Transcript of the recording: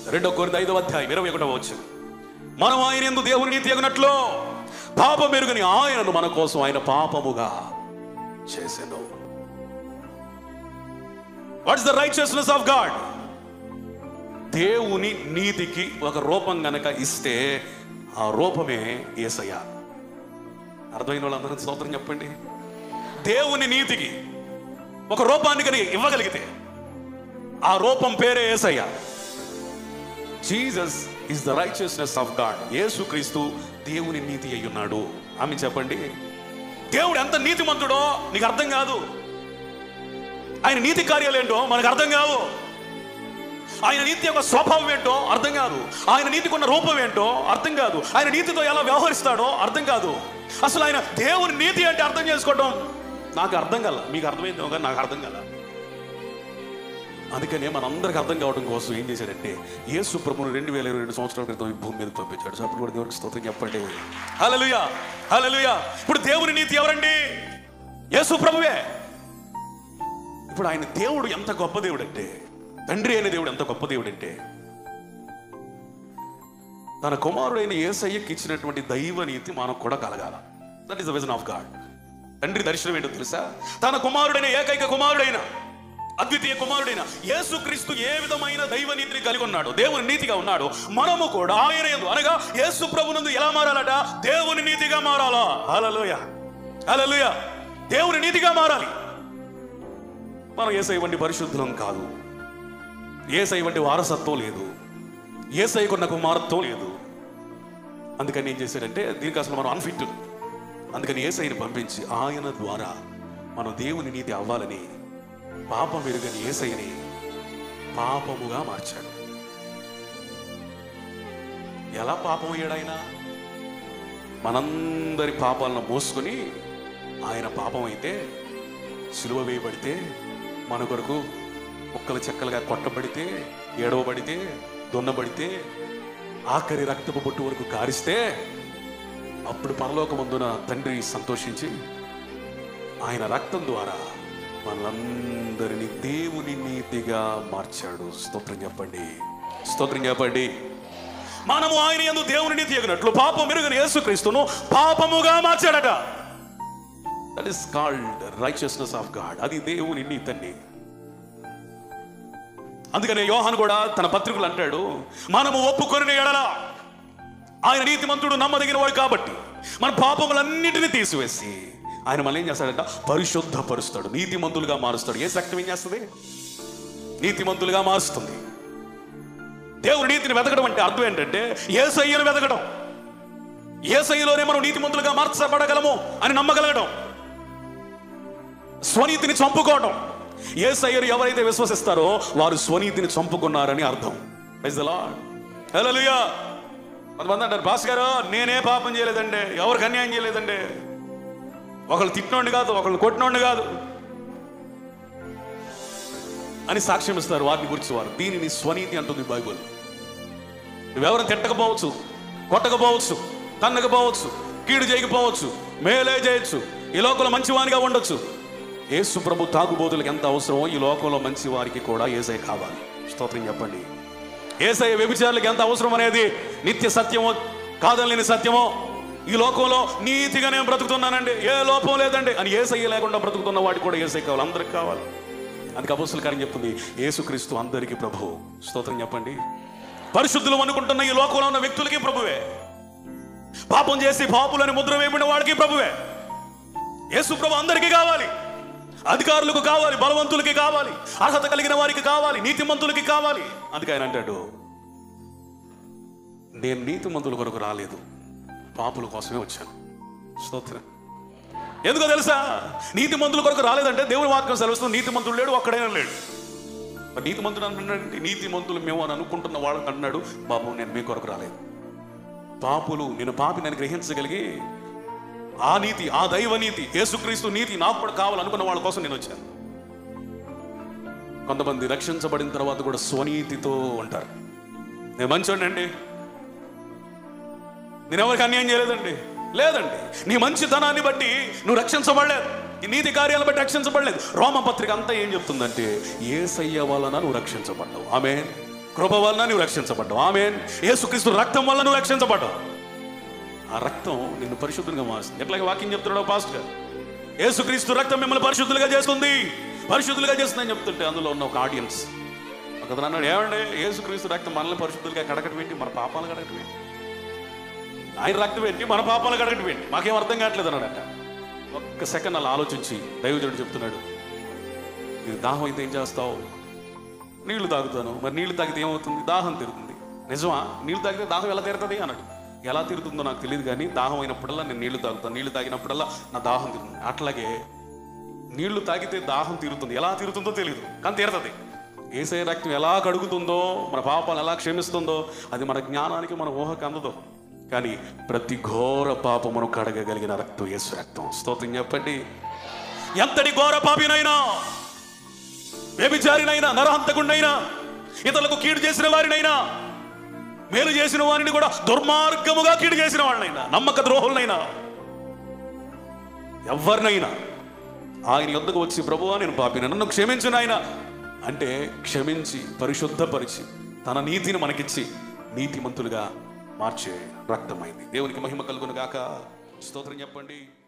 రెండో కొరింథీ ఐదవ అధ్యాయం ఇరవై ఒకటవ వచ్చు మనం ఆయన ఎందు దేవుని నీతి ఎగినట్లు పాపం మెరుగని ఆయనను మన కోసం ఆయన పాపముగా చేసెను what's the righteousness of God దేవుని నీతికి ఒక రూపం గనక ఇస్తే ఆ రూపమే ఏసయ్య అర్థమైన వాళ్ళందరూ స్తోత్రం చెప్పండి దేవుని నీతికి ఒక రూపాన్ని కనుక ఇవ్వగలిగితే ఆ రూపం పేరే Yesayya Jesus is the righteousness of God యేసుక్రీస్తు దేవుని నీతి అయి ఉన్నాడు ఆమె చెప్పండి దేవుడు ఎంత నీతిమంతుడో నీకు అర్థం కాదు ఆయన నీతి కార్యాలు ఏంటో మనకు అర్థం కావు ఆయన నీతి యొక్క స్వభావం ఏంటో అర్థం కాదు ఆయన నీతికి ఉన్న రూపం ఏంటో అర్థం కాదు ఆయన నీతితో ఎలా వ్యవహరిస్తాడో అర్థం కాదు అసలు ఆయన దేవుని నీతి అంటే అర్థం చేసుకోవడం నాకు అర్థం కల మీకు అర్థమైందో కానీ నాకు అర్థం కల అందుకనే మనందరికి అర్థం కావడం కోసం ఏం చేశాడంటే యేసు ప్రభుని రెండు వేల ఇరవై రెండు సంవత్సరాల క్రితం ఈ భూమి మీద పంపించాడు సో అప్పుడు కూడా దేవుడికి స్తోత్రం చెప్పండి హల్లెలూయా హల్లెలూయా ఇప్పుడు దేవుని నీతి ఎవరండి యేసు ప్రభువే ఇప్పుడు ఆయన దేవుడు ఎంత గొప్ప దేవుడు అంటే తండ్రి అయిన దేవుడు ఎంత గొప్ప దేవుడు అంటే తన కుమారుడైన ఏసయ్యకి ఇచ్చినటువంటి దైవ నీతి మనకు కూడా కలగాల that is the vision of God తండ్రి దర్శనం ఏంటో తెలుసా తన కుమారుడైన ఏకైక కుమారుడైన అద్వితీయ కుమారుడైన యేసుక్రీస్తు ఏ విధమైన దైవ నీతిని కలిగి ఉన్నాడు దేవుని నీతిగా ఉన్నాడు మనము కూడా ఆయన యందు అనగా యేసు ప్రభునందు ఎలా మారాలట దేవుని నీతిగా మారాలా హల్లెలూయా హల్లెలూయా దేవుని నీతిగా మారాలి మనం ఏసై వంటి పరిశుద్ధులం కాదు ఏసై వంటి వారసత్వం లేదు ఏసై కొన్న కుమారత్వం లేదు అందుకని ఏం చేశాడంటే దీనికి అసలు మనం అన్ఫిట్ అందుకని ఏసైని పంపించి ఆయన ద్వారా మనం దేవుని నీతి అవ్వాలని పాపం వెరుగని ఏసైని పాపముగా మార్చాడు ఎలా పాపం అయ్యాడు ఆయన మనందరి పాపాలను మోసుకొని ఆయన పాపం అయితే సిలువ వేయబడితే మన కొరకు ముక్కలు చెక్కలుగా కొట్టబడితే ఏడవబడితే దున్నబడితే ఆఖరి రక్తపు బొట్టు వరకు కారిస్తే అప్పుడు పరలోకమందున తండ్రి సంతోషించి ఆయన రక్తం ద్వారా మనందరినీ దేవుని నీతిగా మార్చాడు స్తోత్రం చెప్పండి స్తోత్రం చెప్పండి మనము ఆయన యందు దేవుని నీతి ఎగినట్లు పాపం మెరుగని యేసుక్రీస్తును పాపముగా మార్చాడట that is called righteousness of God అది దేవుని నీతండి అందుకనే యోహాన్ కూడా తన పత్రికలు అంటాడు మనము ఒప్పుకొని ఎడల ఆయన నీతిమంతుడు నమ్మదగిన వాడు కాబట్టి మన పాపములన్నిటిని తీసివేసి ఆయన మళ్ళీ ఏం చేస్తాడంట పరిశుద్ధపరుస్తాడు నీతిమంతులుగా మారుస్తాడు ఏ శక్తి ఏం చేస్తుంది నీతిమంతులుగా మారుస్తుంది దేవుని నీతిని వెతకడం అంటే అర్థం ఏంటంటే ఏ సయ్యను వెతకడం ఏ సయ్యలోనే మనం నీతిమంతులుగా మార్చబడగలము అని నమ్మగలగడం స్వనీతిని చంపుకోవడం ఏ సయ్యను ఎవరైతే విశ్వసిస్తారో వారు స్వనీతిని చంపుకున్నారని అర్థం Praise the Lord. Hallelujah. కొంతమంది అంటారు భాస్ గారు నేనే పాపం చేయలేదండి ఎవరికి అన్యాయం చేయలేదండి ఒకళ్ళు తిట్టినోండి కాదు ఒకళ్ళు కొట్టినోండి కాదు అని సాక్ష్యం ఇస్తారు వారిని గురించి వారు దీనిని స్వనీతి అంటుంది బైబుల్ నువ్వెవరు తిట్టకపోవచ్చు కొట్టకపోవచ్చు తన్నకపోవచ్చు కీడు చేయకపోవచ్చు మేలే చేయొచ్చు ఈ లోకంలో మంచివానిగా ఉండొచ్చు యేసు ప్రభు తాగుబోతులకు ఎంత అవసరమో ఈ లోకంలో మంచి వారికి కూడా ఏసై కావాలి స్తోత్రం చెప్పండి ఏసై వ్యభిచారులకు ఎంత అవసరం అనేది నిత్య సత్యమో కాదలేని సత్యమో ఈ లోకంలో నీతిగా నేను బ్రతుకుతున్నానండి ఏ లోపం లేదండి అని ఏసై లేకుండా బ్రతుకుతున్న వాడికి కూడా ఏసై కావాలి అందరికి కావాలి అందుకే అపోస్తుల కార్యం చెప్తుంది యేసుక్రీస్తు అందరికీ ప్రభు స్తోత్రం చెప్పండి పరిశుద్ధులు అనుకుంటున్న ఈ లోకంలో ఉన్న వ్యక్తులకి ప్రభువే పాపం చేసి పాపులని ముద్ర వేయబడిన వాడికి ప్రభువే యేసు ప్రభు అందరికీ కావాలి అధికారులకు కావాలి బలవంతులకి కావాలి అర్హత కలిగిన వారికి కావాలి నీతిమంతులకి కావాలి అందుకే ఆయన అంటాడు నేను నీతిమంతుల కొరకు రాలేదు పాపుల కోసమే వచ్చాను స్తోత్రం ఎందుకో తెలుసా నీతిమంతుల కొరకు రాలేదంటే దేవుని వాక్యం సెలవుస్తుంది నీతిమంతుడు లేడు ఒక్కడైనా లేడు మరి నీతిమంతుడు అంటున్నాడు నీతిమంతులు మేము అని అనుకుంటున్న వాళ్ళని అంటున్నాడు బాబు నేను మీ కొరకు రాలేదు పాపులు నేను పాపి నేను గ్రహించగలిగి ఆ నీతి ఆ దైవ నీతి యేసుక్రీస్తు నీతి నాకు కూడా కావాలనుకున్న వాళ్ళ కోసం నేను వచ్చాను కొంతమంది రక్షించబడిన తర్వాత కూడా స్వనీతితో ఉంటారు నేను మంచోడండి నేను ఎవరికి అన్యాయం చేయలేదండి లేదండి నీ మంచితనాన్ని బట్టి నువ్వు రక్షించబడలేదు ఈ నీతి కార్యాలను బట్టి రక్షించబడలేదు రోమ పత్రిక అంతా ఏం చెప్తుందంటే ఏ సయ్య వలన నువ్వు రక్షించబడ్డావు ఆమె కృప వలన నువ్వు రక్షించబడ్డావు ఆమె యేసుక్రీస్తు రక్తం వల్ల నువ్వు రక్షించబడ్డావు ఆ రక్తం నిన్ను పరిశుద్ధంగా మారుస్తుంది ఎట్లాగే వాక్యం చెప్తున్నాడు పాస్ట్ గారు యేసుక్రీస్తు రక్తం మిమ్మల్ని పరిశుద్ధులుగా చేస్తుంది పరిశుద్ధులుగా చేస్తుందని చెప్తుంటే అందులో ఉన్న ఒక ఆడియన్స్ ఒకతను అన్నాడు ఏమండి యేసుక్రీస్తు రక్తం మనల్ని పరిశుద్ధులుగా కడగటం ఏంటి మన పాపాలు కడగటం ఏంటి ఆయన రక్తం ఏంటి మన పాపాలు కడగటం ఏంటి మాకేం అర్థం కావట్లేదు అన్నాడట ఒక్క సెకండ్ అలా ఆలోచించి దైవజనుడు చెప్తున్నాడు ఇది దాహం అయితే ఏం చేస్తావు నీళ్లు తాగుతాను మరి నీళ్లు తాగితే ఏమవుతుంది దాహం తీరుతుంది నిజమా నీళ్లు తాగితే దాహం ఎలా తీరుతుంది అన్నాడు ఎలా తీరుతుందో నాకు తెలియదు కానీ దాహం అయినప్పుడల్లా నేను నీళ్లు తాగుతాను నీళ్లు తాగినప్పుడల్లా నా దాహం తీరుతుంది అట్లాగే నీళ్లు తాగితే దాహం తీరుతుంది ఎలా తీరుతుందో తెలియదు కానీ తీరుతుంది ఏసే రక్తం ఎలా కడుగుతుందో మన పాపాలు ఎలా క్షమిస్తుందో అది మన జ్ఞానానికి మన ఊహకు అందదు కానీ ప్రతి ఘోర పాపమును కడగగలిగిన రక్తం యేసు రక్తం స్తోత్రం చెప్పండి ఎంతటి ఘోర పాపినైనా వ్యభిచారినైనా నరహంతకుండైనా ఇతరులకు కీడు చేసిన వారినైనా మేలు చేసిన వారిని కూడా దుర్మార్గముగా కీడు చేసిన వాళ్ళనైనా నమ్మక ద్రోహులనైనా ఎవరినైనా ఆయన యొద్దకు వచ్చి ప్రభువా నేను పాపిన నన్ను క్షమించిన ఆయన అంటే క్షమించి పరిశుద్ధపరిచి తన నీతిని మనకిచ్చి నీతిమంతులుగా మార్చే రక్తమైంది దేవునికి మహిమ కలుగును గాక స్తోత్రం చెప్పండి